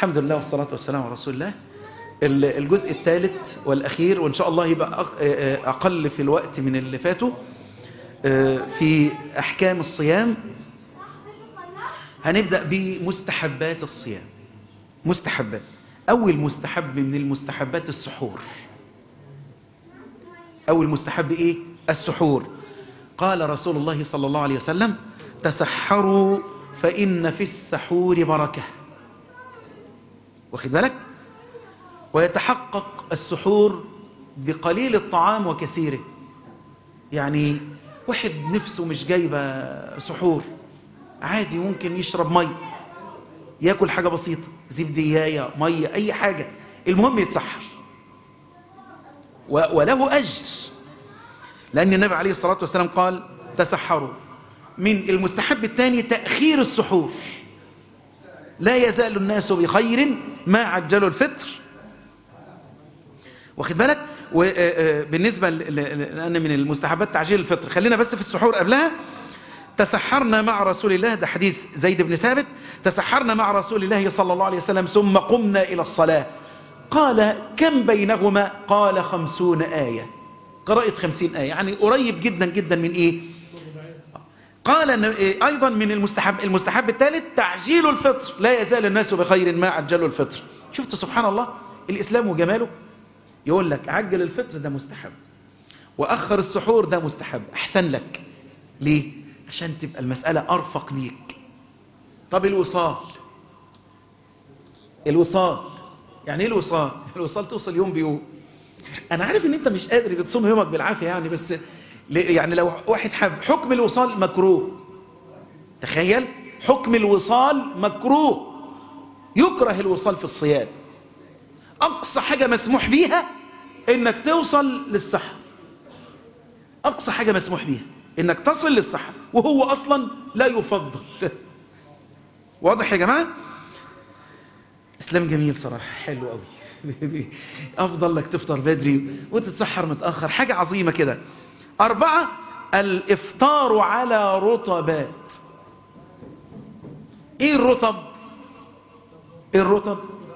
الحمد لله والصلاة والسلام على رسول الله الجزء الثالث والأخير وإن شاء الله يبقى أقل في الوقت من اللي فاتوا في أحكام الصيام هنبدأ بمستحبات الصيام مستحبات أول مستحب من المستحبات السحور أول مستحب إيه السحور قال رسول الله صلى الله عليه وسلم تسحروا فإن في السحور بركة واخد بالك ويتحقق السحور بقليل الطعام وكثيره يعني واحد نفسه مش جايبه سحور عادي ممكن يشرب مي ياكل حاجة بسيطة زبدياية مية أي حاجة المهم يتسحر وله أجر لأن النبي عليه الصلاة والسلام قال تسحروا من المستحب الثاني تأخير السحور لا يزال الناس بخير ما عجلوا الفطر واخد بالك وبالنسبة لأن من المستحبات تعجيل الفطر خلينا بس في السحور قبلها تسحرنا مع رسول الله ده حديث زيد بن ثابت تسحرنا مع رسول الله صلى الله عليه وسلم ثم قمنا إلى الصلاة قال كم بينهما قال خمسون آية قراءة خمسين آية يعني قريب جدا جدا من إيه قال أيضا من المستحب المستحب الثالث تعجيل الفطر لا يزال الناس بخير ما عجلوا الفطر شفت سبحان الله الإسلام وجماله يقول لك عجل الفطر ده مستحب وأخر السحور ده مستحب أحسن لك ليه عشان تبقى المسألة أرفق ليك طب الوصال الوصال يعني ايه الوصال الوصال توصل يوم بيوم انا عارف ان انت مش قادر بتصوم يومك بالعافية يعني بس يعني لو واحد حب حكم الوصال مكروه تخيل حكم الوصال مكروه يكره الوصال في الصيام اقصى حاجة مسموح بيها انك توصل للسحر اقصى حاجة مسموح بيها انك تصل للسحر وهو اصلا لا يفضل واضح يا جماعة اسلام جميل صراحة حلو قوي افضل لك تفطر بدري وتتسحر متأخر حاجة عظيمة كده اربعة الافطار على رطبات ايه الرطب ايه الرطب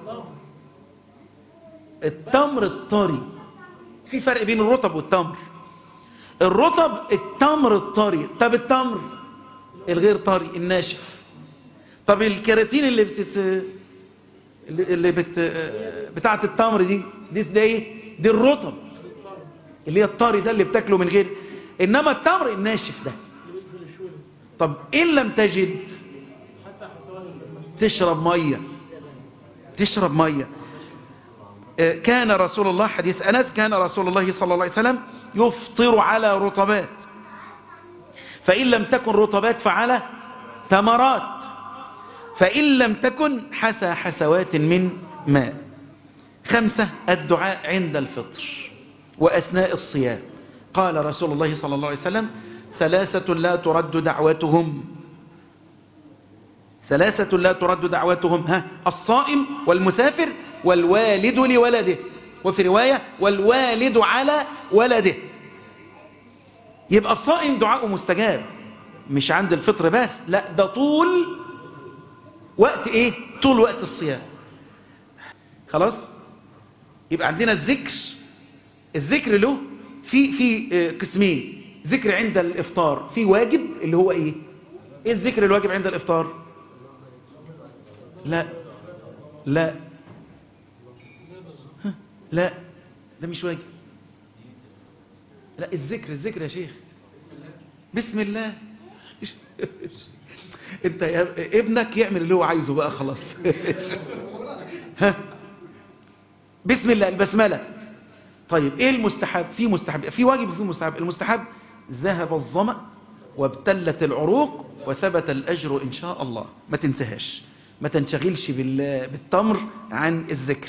التمر الطري في فرق بين الرطب والتمر الرطب التمر الطري طب التمر الغير طري الناشف طب الكراتين اللي بتت اللي بت... بتاعه التمر دي دي ده ايه دي الرطب اللي هي الطري ده اللي بتاكله من غير انما التمر الناشف ده طب ان لم تجد تشرب ميه تشرب ميه كان رسول الله حديث أنس كان رسول الله صلى الله عليه وسلم يفطر على رطبات فإن لم تكن رطبات فعلى تمرات فإن لم تكن حسى حسوات من ماء خمسة الدعاء عند الفطر وأثناء الصيام قال رسول الله صلى الله عليه وسلم ثلاثة لا ترد دعوتهم ثلاثة لا ترد دعوتهم ها الصائم والمسافر والوالد لولده وفي رواية والوالد على ولده يبقى الصائم دعاءه مستجاب مش عند الفطر بس لا ده طول وقت ايه طول وقت الصيام خلاص يبقى عندنا الذكر الذكر له في في قسمين ذكر عند الافطار في واجب اللي هو ايه ايه الذكر الواجب عند الافطار لا لا لا ده مش واجب لا الذكر الذكر يا شيخ بسم الله انت يا ابنك يعمل اللي هو عايزه بقى خلاص ها بسم الله البسملة طيب ايه المستحب في مستحب في واجب وفي مستحب المستحب ذهب الظمأ وابتلت العروق وثبت الأجر إن شاء الله ما تنساهاش ما تنشغلش بالتمر عن الذكر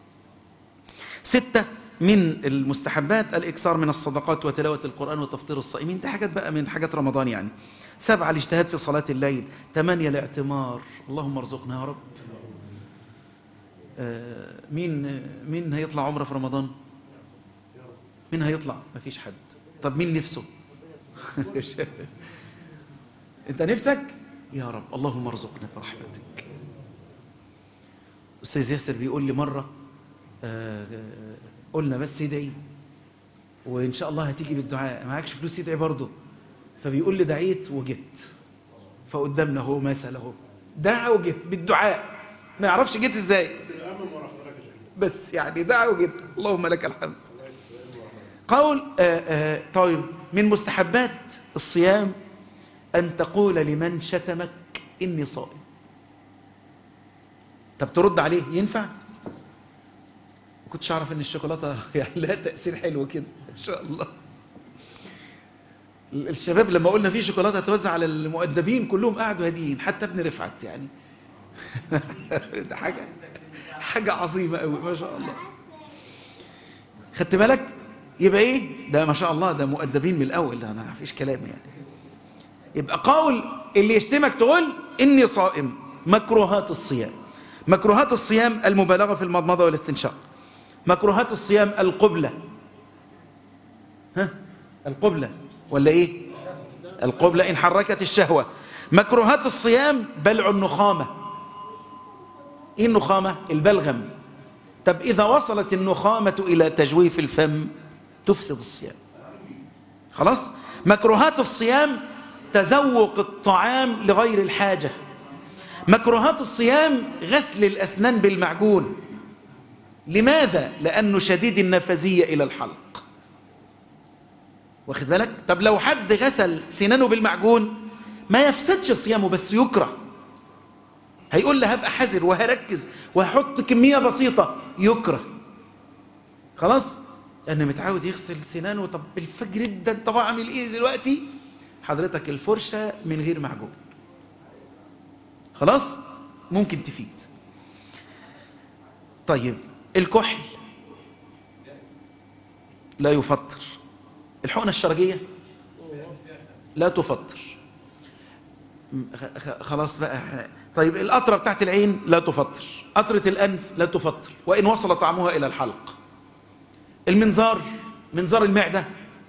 ستة من المستحبات الإكثار من الصدقات وتلاوة القرآن وتفطير الصائمين دي حاجات بقى من حاجات رمضان يعني سبعة الاجتهاد في صلاة الليل ثمانية الاعتمار اللهم ارزقنا يا رب آه مين مين هيطلع عمره في رمضان مين هيطلع مفيش حد طب مين نفسه انت نفسك يا رب اللهم ارزقنا برحمتك أستاذ ياسر بيقول لي مرة آه، آه، قلنا بس ادعي وإن شاء الله هتيجي بالدعاء معكش فلوس ادعي برضه فبيقول لي دعيت وجبت فقدامنا هو مثل اهو دعا وجبت بالدعاء ما يعرفش جيت ازاي بس يعني دعا وجبت اللهم لك الحمد قول آه آه طيب من مستحبات الصيام أن تقول لمن شتمك إني صائم طب ترد عليه ينفع ما كنتش أعرف إن الشوكولاتة يعني لها تأثير حلو كده إن شاء الله الشباب لما قلنا في شوكولاتة توزع على المؤدبين كلهم قعدوا هاديين حتى ابن رفعت يعني ده حاجة حاجة عظيمة قوي ما شاء الله خدت بالك يبقى ايه ده ما شاء الله ده مؤدبين من الاول ده ما فيش كلام يعني يبقى قول اللي يشتمك تقول اني صائم مكروهات الصيام مكروهات الصيام المبالغة في المضمضة والاستنشاق مكروهات الصيام القبلة ها القبلة ولا ايه القبلة ان حركت الشهوة مكروهات الصيام بلع النخامة ايه النخامة البلغم طب اذا وصلت النخامة الى تجويف الفم تفسد الصيام خلاص مكروهات الصيام تذوق الطعام لغير الحاجة مكروهات الصيام غسل الأسنان بالمعجون لماذا؟ لأنه شديد النفذية إلى الحلق واخد بالك؟ طب لو حد غسل سنانه بالمعجون ما يفسدش صيامه بس يكره هيقول له هبقى حذر وهركز وهحط كمية بسيطة يكره خلاص؟ لأنه متعود يغسل سنانه طب الفجر جدا طب أعمل إيه دلوقتي؟ حضرتك الفرشة من غير معجون خلاص ممكن تفيد طيب الكحل لا يفطر الحقنة الشرجية لا تفطر خلاص بقى طيب القطرة بتاعت العين لا تفطر قطرة الأنف لا تفطر وإن وصل طعمها إلى الحلق المنظار منظار المعدة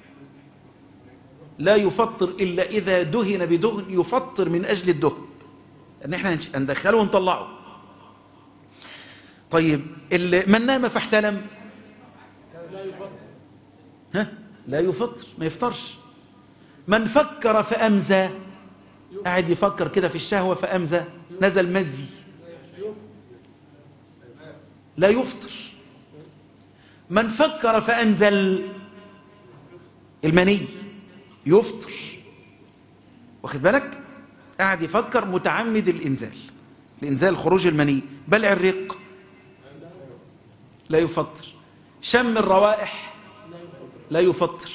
لا يفطر إلا إذا دهن بدهن يفطر من أجل الدهن أن احنا ندخله ونطلعه طيب من نام فاحتلم ها لا يفطر ما يفطرش من فكر فأمزى قاعد يفكر كده في الشهوة فأمزى نزل مزي لا يفطر من فكر فأنزل المني يفطر واخد بالك قاعد يفكر متعمد الإنزال الإنزال خروج المني بلع الرق لا يفطر شم الروائح لا يفطر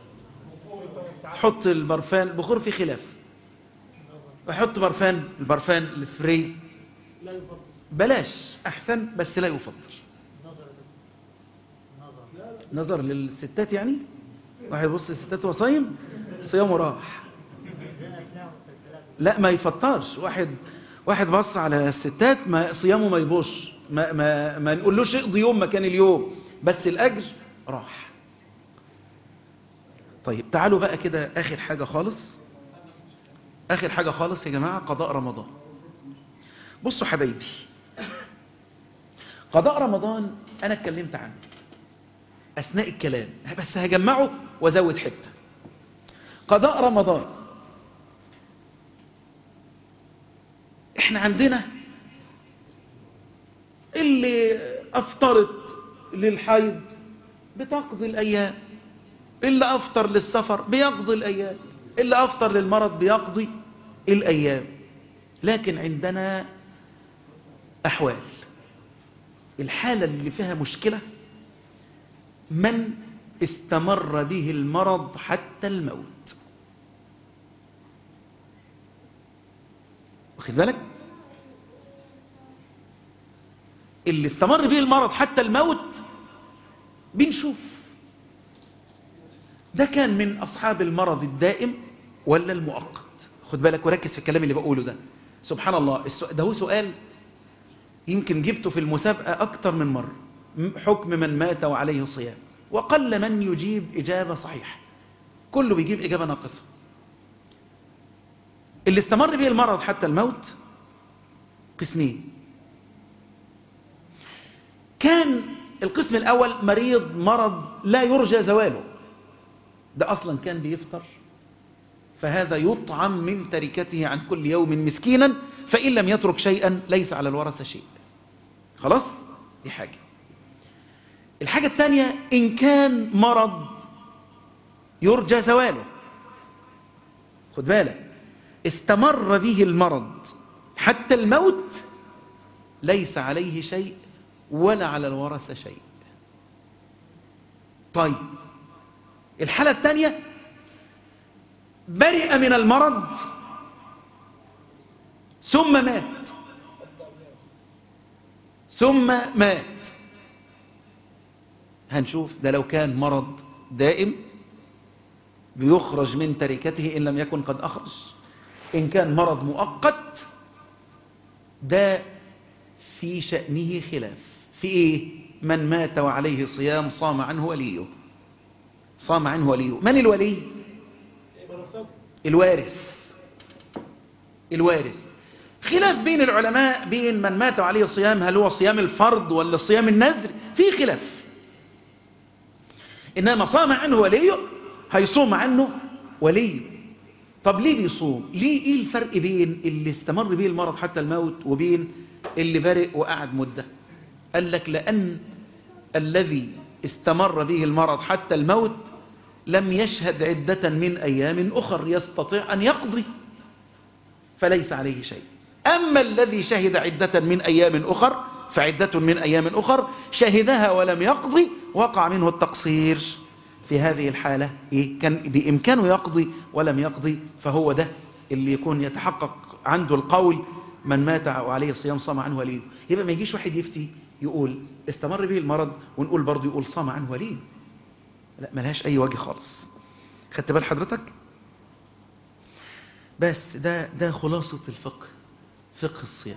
حط البرفان البخور في خلاف وحط برفان البرفان السبراي بلاش أحسن بس لا يفطر نظر للستات يعني واحد يبص للستات وصايم صيامه راح لا ما يفطرش واحد واحد بص على الستات ما صيامه ما يبص ما, ما, ما نقولوش اقضي يوم مكان اليوم بس الأجر راح طيب تعالوا بقى كده آخر حاجة خالص آخر حاجة خالص يا جماعة قضاء رمضان بصوا حبايبي قضاء رمضان أنا اتكلمت عنه أثناء الكلام بس هجمعه وزود حتة قضاء رمضان احنا عندنا اللي أفطرت للحيض بتقضي الأيام اللي أفطر للسفر بيقضي الأيام اللي أفطر للمرض بيقضي الأيام لكن عندنا أحوال الحالة اللي فيها مشكلة من استمر به المرض حتى الموت واخد بالك اللي استمر به المرض حتى الموت بنشوف ده كان من أصحاب المرض الدائم ولا المؤقت خد بالك وركز في الكلام اللي بقوله ده سبحان الله ده هو سؤال يمكن جبته في المسابقة أكتر من مرة حكم من مات وعليه صيام وقل من يجيب إجابة صحيحة كله بيجيب إجابة ناقصة اللي استمر به المرض حتى الموت قسمين كان القسم الأول مريض مرض لا يرجى زواله ده أصلا كان بيفطر فهذا يطعم من تركته عن كل يوم مسكينا فإن لم يترك شيئا ليس على الورثة شيء خلاص دي حاجة الحاجة الثانية إن كان مرض يرجى زواله خد بالك استمر به المرض حتى الموت ليس عليه شيء ولا على الورثة شيء طيب الحالة الثانية برئ من المرض ثم مات ثم مات هنشوف ده لو كان مرض دائم بيخرج من تركته إن لم يكن قد أخرج إن كان مرض مؤقت ده في شأنه خلاف في إيه من مات وعليه صيام صام عنه وليه صام عنه وليه من الولي الوارث الوارث خلاف بين العلماء بين من مات عليه صيام هل هو صيام الفرض ولا صيام النذر في خلاف إنما صام عنه وليه هيصوم عنه وليه طب ليه بيصوم ليه ايه الفرق بين اللي استمر به المرض حتى الموت وبين اللي برئ وقعد مدة قال لك لأن الذي استمر به المرض حتى الموت لم يشهد عدة من أيام أخر يستطيع أن يقضي فليس عليه شيء أما الذي شهد عدة من أيام أخر فعدة من أيام أخر شهدها ولم يقضي وقع منه التقصير في هذه الحالة إيه؟ كان بإمكانه يقضي ولم يقضي فهو ده اللي يكون يتحقق عنده القول من مات وعليه الصيام صام عنه وليه يبقى ما يجيش واحد يفتي يقول استمر به المرض ونقول برضه يقول صام عنه وليه لا ملهاش أي وجه خالص خدت بال حضرتك بس ده ده خلاصة الفقه فقه الصيام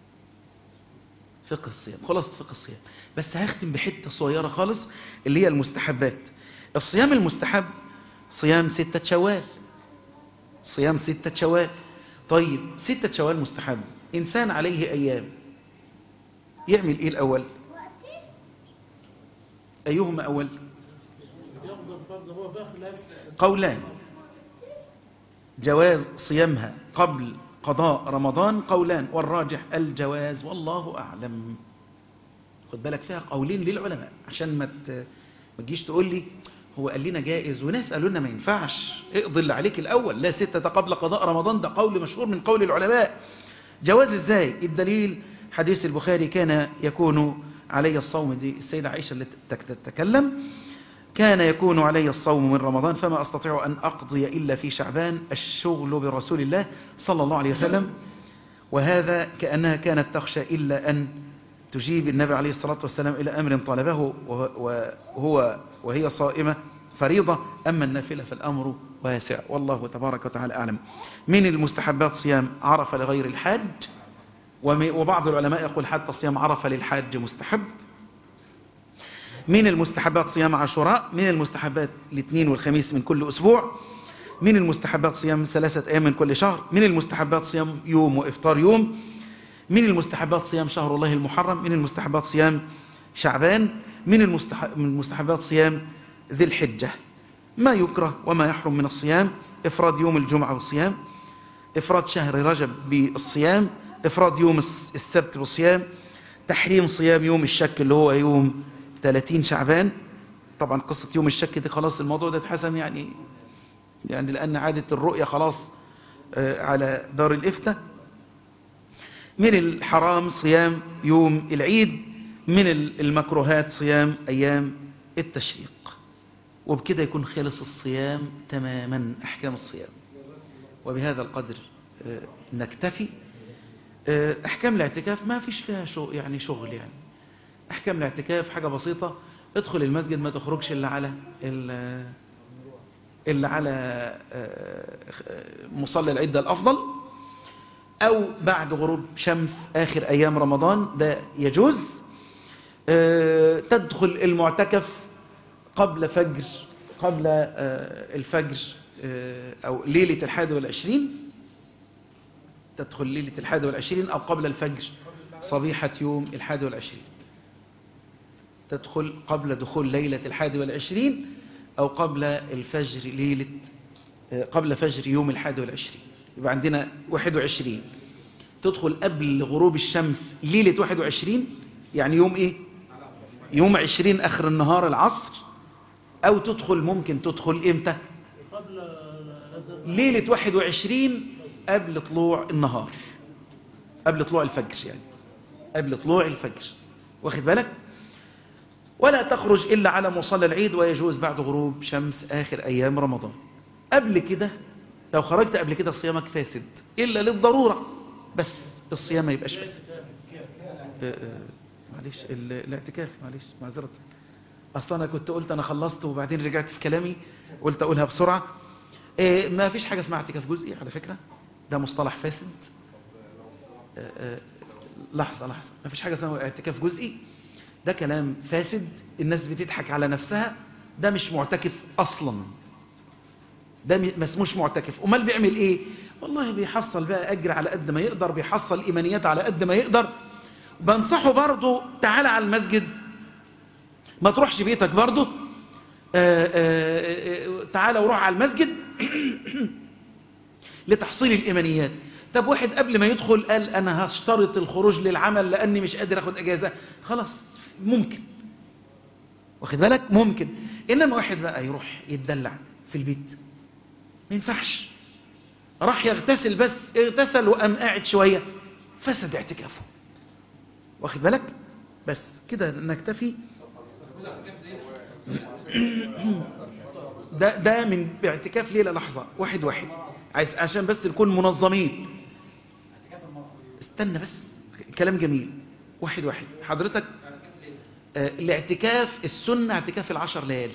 فقه الصيام خلاصة فقه الصيام بس هختم بحتة صغيرة خالص اللي هي المستحبات الصيام المستحب صيام ستة شوال صيام ستة شوال طيب ستة شوال مستحب إنسان عليه أيام يعمل إيه الأول أيهما أول قولان جواز صيامها قبل قضاء رمضان قولان والراجح الجواز والله أعلم خد بالك فيها قولين للعلماء عشان ما ما تجيش تقول لي هو قال لنا جائز وناس قالوا لنا ما ينفعش اقضي اللي عليك الأول لا ستة قبل قضاء رمضان ده قول مشهور من قول العلماء جواز ازاي الدليل حديث البخاري كان يكون علي الصوم دي السيدة عائشة اللي تتكلم كان يكون علي الصوم من رمضان فما أستطيع أن أقضي إلا في شعبان الشغل برسول الله صلى الله عليه وسلم وهذا كأنها كانت تخشى إلا أن تجيب النبي عليه الصلاة والسلام إلى أمر طلبه وهو وهي صائمة فريضة أما النافلة فالأمر واسع والله تبارك وتعالى أعلم من المستحبات صيام عرفة لغير الحاج وبعض العلماء يقول حتى صيام عرفة للحاج مستحب من المستحبات صيام عاشوراء من المستحبات الاثنين والخميس من كل أسبوع من المستحبات صيام ثلاثة أيام من كل شهر من المستحبات صيام يوم وإفطار يوم من المستحبات صيام شهر الله المحرم من المستحبات صيام شعبان من المستحبات صيام ذي الحجة ما يكره وما يحرم من الصيام إفراد يوم الجمعة والصيام إفراد شهر رجب بالصيام إفراد يوم السبت بالصيام تحريم صيام يوم الشك اللي هو يوم 30 شعبان طبعا قصة يوم الشك دي خلاص الموضوع ده اتحسم يعني يعني لأن عادة الرؤية خلاص على دار الإفتاء من الحرام صيام يوم العيد من المكروهات صيام أيام التشريق وبكده يكون خلص الصيام تماما أحكام الصيام وبهذا القدر نكتفي أحكام الاعتكاف ما فيش فيها شو يعني شغل يعني أحكام الاعتكاف حاجة بسيطة ادخل المسجد ما تخرجش إلا على إلا على مصلى العدة الأفضل أو بعد غروب شمس آخر أيام رمضان ده يجوز تدخل المعتكف قبل فجر قبل الفجر أو ليلة الحادي والعشرين تدخل ليلة الحادي والعشرين أو قبل الفجر صبيحة يوم الحادي والعشرين تدخل قبل دخول ليلة الحادي والعشرين أو قبل الفجر ليلة قبل فجر يوم الحادي والعشرين يبقى عندنا 21 تدخل قبل غروب الشمس ليلة 21 يعني يوم ايه يوم 20 اخر النهار العصر او تدخل ممكن تدخل امتى ليلة 21 قبل طلوع النهار قبل طلوع الفجر يعني قبل طلوع الفجر واخد بالك ولا تخرج إلا على مصلى العيد ويجوز بعد غروب شمس آخر أيام رمضان قبل كده لو خرجت قبل كده صيامك فاسد إلا للضرورة بس الصيام ما يبقاش فاسد آه، آه، معلش ال- الاعتكاف معلش معذرة أصلا أنا كنت قلت أنا خلصت وبعدين رجعت في كلامي قلت أقولها بسرعة آه، ما فيش حاجة اسمها اعتكاف جزئي على فكرة ده مصطلح فاسد آه، آه، لحظة لحظة ما فيش حاجة اسمها اعتكاف جزئي ده كلام فاسد الناس بتضحك على نفسها ده مش معتكف أصلا ده م- ما اسموش معتكف امال بيعمل ايه والله بيحصل بقى اجر على قد ما يقدر بيحصل ايمانيات على قد ما يقدر بنصحه برضه تعالى على المسجد ما تروحش بيتك برضه آه، آه، آه، تعالى وروح على المسجد لتحصيل الإيمانيات طب واحد قبل ما يدخل قال أنا هشترط الخروج للعمل لأني مش قادر أخد أجازة خلاص ممكن واخد بالك ممكن إنما واحد بقى يروح يتدلع في البيت ما ينفعش راح يغتسل بس اغتسل وقام قاعد شوية فسد اعتكافه واخد بالك بس كده نكتفي ده ده من اعتكاف ليلة لحظة واحد واحد عايز عشان بس نكون منظمين استنى بس كلام جميل واحد واحد حضرتك آه، الاعتكاف السنة اعتكاف العشر ليالي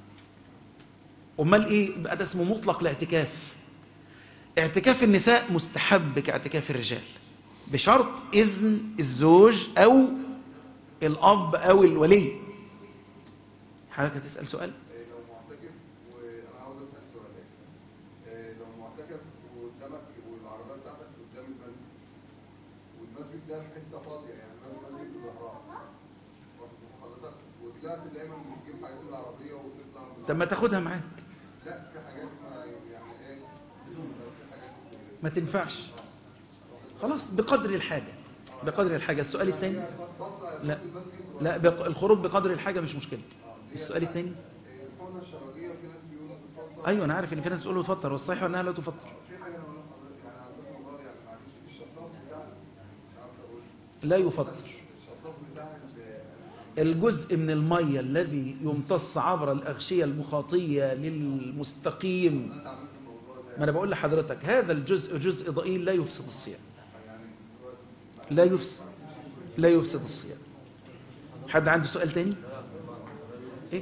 امال ايه بقى ده اسمه مطلق الاعتكاف اعتكاف النساء مستحب كاعتكاف الرجال بشرط اذن الزوج او الاب او الولي حضرتك هتسأل سؤال إيه لو معتكف وانا عاوز اسال سؤالين إيه لو معتكف وقدامك والعربيه بتاعتك قدام المسجد والمسجد ده في حته فاضيه يعني المسجد في ظهرها واخد بال حضرتك وطلعت دايما بتجيب حاجات من العربيه وتطلع من طب ما تاخدها معاك لا في حاجات ما يعني ايه في حاجات ما تنفعش خلاص بقدر الحاجة بقدر الحاجة السؤال الثاني بطلع لا المسجد لا بق... الخروج بقدر الحاجة مش مشكلة السؤال الثاني إيه الحقنه الشرجيه في ناس بيقولوا تتفضل ايوه انا عارف ان في ناس بتقول تفطر والصحيح انها لا تفطر في حاجه انا بقول لحضرتك يعني عندكم والله يعني معلش الشطاف بتاعك مش عارف اقول لا يفطر الشطاف بتاعك ب- الجزء من المية الذي يمتص عبر الأغشية المخاطية للمستقيم انت عملت الموضوع ده ما أنا بقول لحضرتك هذا الجزء جزء ضئيل لا يفسد الصيام لا يفسد لا يفسد الصيام حد عنده سؤال تاني إيه؟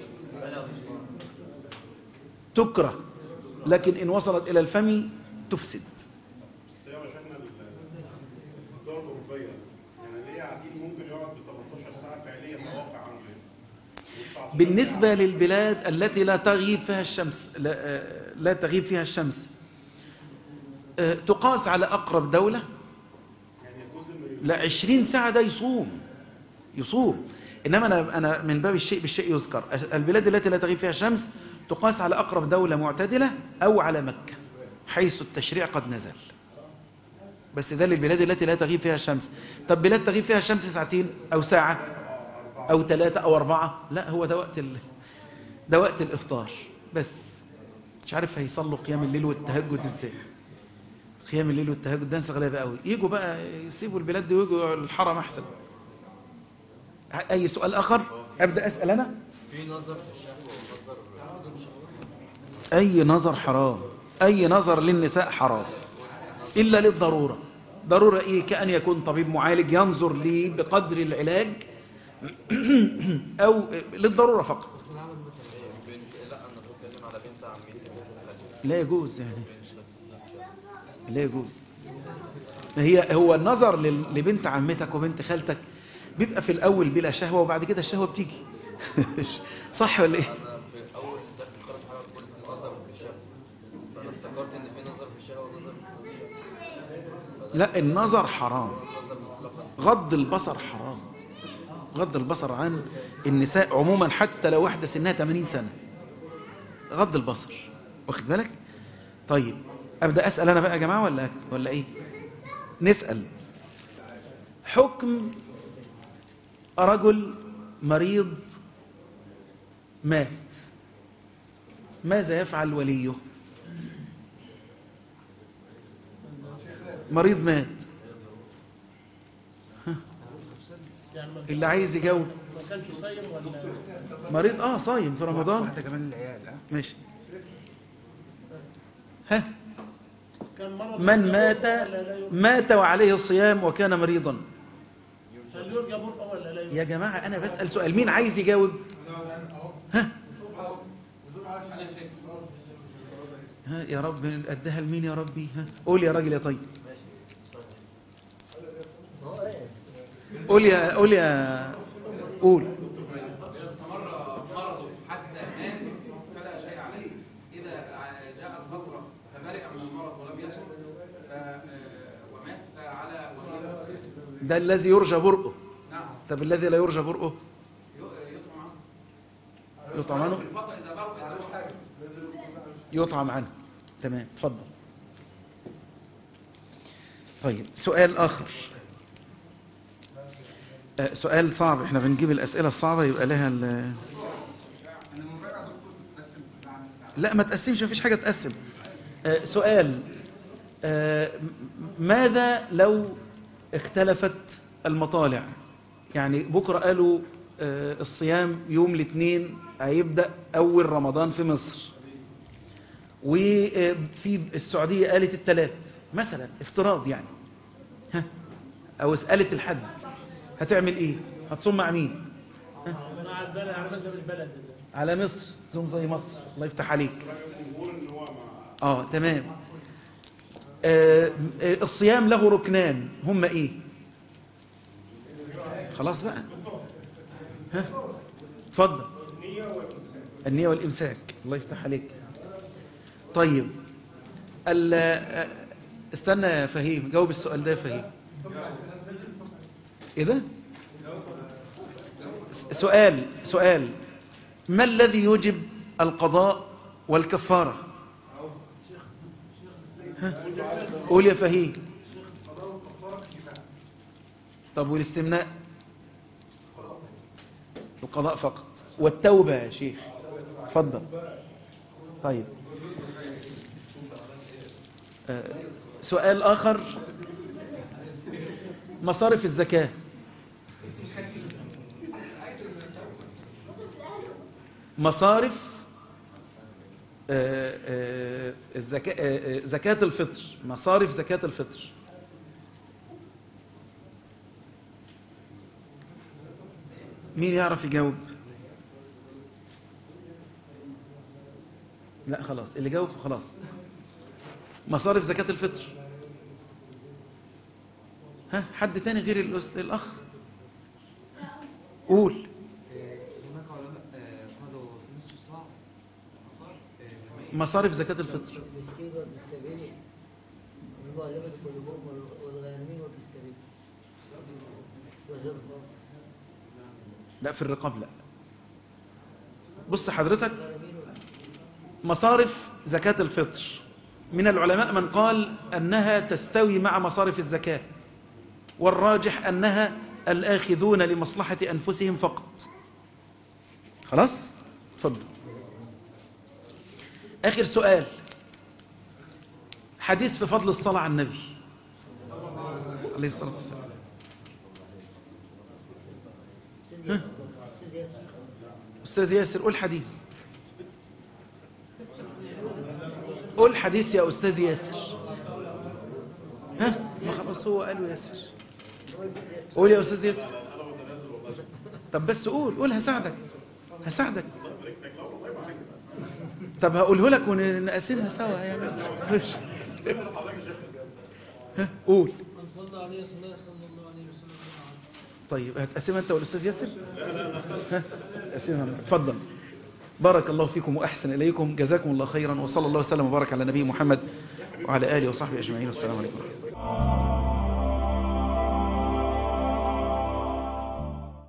تكره لكن إن وصلت إلى الفم تفسد الصيام يا شيخنا الدول الأوروبية يعني اللي هي قاعدين ممكن يقعد ب 18 ساعة فعليا مواقع عنده يعني. و19 بالنسبة ساعة. للبلاد التي لا تغيب فيها الشمس لا, آه، لا تغيب فيها الشمس آه، تقاس على أقرب دولة يعني جزء من لا 20 ساعة ده يصوم يصوم إنما أنا, أنا من باب الشيء بالشيء يذكر البلاد التي لا تغيب فيها الشمس تقاس على أقرب دولة معتدلة أو على مكة حيث التشريع قد نزل بس ده للبلاد التي لا تغيب فيها الشمس طب بلاد تغيب فيها الشمس ساعتين أو ساعة أو ثلاثة أو أربعة لا هو ده وقت ال... ده وقت الإفطار بس مش عارف هيصلوا قيام الليل والتهجد ازاي قيام الليل والتهجد ده ناس غلابه قوي يجوا بقى يسيبوا البلاد دي ويجوا الحرم احسن اي سؤال اخر ابدا اسال انا في نظر في الشهوة ونظر بدون شهوة اي نظر حرام اي نظر للنساء حرام الا للضروره ضروره ايه كان يكون طبيب معالج ينظر لي بقدر العلاج او للضروره فقط بنت لا انا بتكلم على بنت عمتي بنت لا يجوز يعني لا يجوز ما هي هو النظر لل- لبنت عمتك وبنت خالتك بيبقى في الأول بلا شهوة وبعد كده الشهوة بتيجي صح ولا ايه انا في اول دخل خالص حاجه قلت نظر في الشهوة فانا افتكرت ان في نظر في الشهوة ونظر في الشهوة لا النظر حرام نظر مطلقا غض البصر حرام غض البصر عن النساء عموما حتى لو واحدة سنها 80 سنة غض البصر واخد بالك طيب أبدأ أسأل أنا بقى يا جماعة ولا ولا إيه نسأل حكم رجل مريض مات ماذا يفعل وليه مريض مات ها. يعني ما اللي عايز يجاوب ما كانش صايم ولا مريض اه صايم في رمضان واحدة كمان العيال ها ماشي ها كان مرض من مات ولا لا يرجى مات وعليه الصيام وكان مريضا هل يرجى برأة ولا لا يرجى يا جماعة أنا بسأل سؤال مين عايز يجاوب ها ها يا رب أديها لمين يا ربي ها قول يا راجل يا طيب قول يا قول يا قول استمر مرضه حتى مات فلا شيء عليه إذا جاءت فترة فبرئ من المرض ولم يصم ف- آه، ومات فعلى ولي الصيام ده الذي يرجى برؤه نعم طب الذي لا يرجى برؤه ي- يطعم عنه يطعم عنه في الفترة إذا برئ إذا برئ يطعم عنه تمام اتفضل طيب سؤال آخر آه، سؤال صعب احنا بنجيب الأسئلة الصعبة يبقى لها ال- لا ما تقسمش مفيش حاجة تقسم آه، سؤال آه، م- ماذا لو اختلفت المطالع يعني بكرة قالوا آه، الصيام يوم الاثنين هيبدأ أول رمضان في مصر وفي السعودية قالت الثلاث مثلا افتراض يعني ها أو قالت الحد هتعمل ايه هتصوم مع مين مع البلد على مذهب البلد على مصر تصوم زي مصر الله يفتح عليك الجمهور ان هو مع اه تمام آه آه، الصيام له ركنان هما ايه خلاص بقى ها اتفضل النية والإمساك الله يفتح عليك طيب ال- آه، استنى يا فهيم جاوب السؤال ده يا فهيم ايه ده سؤال سؤال ما الذي يوجب القضاء والكفارة ها؟ قول يا فهيم طب والاستمناء القضاء فقط والتوبة يا شيخ اتفضل طيب آه، سؤال آخر مصارف الزكاة مصارف آه، آه، الزكاة آه، آه، زكاة الفطر مصارف زكاة الفطر مين يعرف يجاوب لا خلاص اللي جاوب خلاص مصارف زكاة الفطر ها حد تاني غير الأس- الأخ قول هناك علماء آه، قالوا نصف صاع آه، مصارف زكاة الفطر بالمسكين وفي السبيل والغالبة قلوبهم والغارمين وفي السبيل وذي الرقاب لا في الرقاب لا بص حضرتك الغارمين مصارف زكاة الفطر من العلماء من قال أنها تستوي مع مصارف الزكاة والراجح أنها الآخذون لمصلحة أنفسهم فقط خلاص تفضل آخر سؤال حديث في فضل الصلاة على النبي عليه الصلاة والسلام أستاذ ياسر أستاذ ياسر قول حديث قول حديث يا أستاذ ياسر ها ما خلاص هو قالوا ياسر قول يا أستاذ ياسر طب بس قول قول هساعدك هساعدك طب هقوله لك ونقسمها سوا يعني مش- ها قول من صلى عليه صلى صلى الله عليه وسلم طيب هتقسمها انت والاستاذ ياسر ها قسمها اتفضل بارك الله فيكم واحسن اليكم جزاكم الله خيرا وصلى الله وسلم وبارك على نبي محمد وعلى اله وصحبه اجمعين والسلام عليكم ورحمة الله.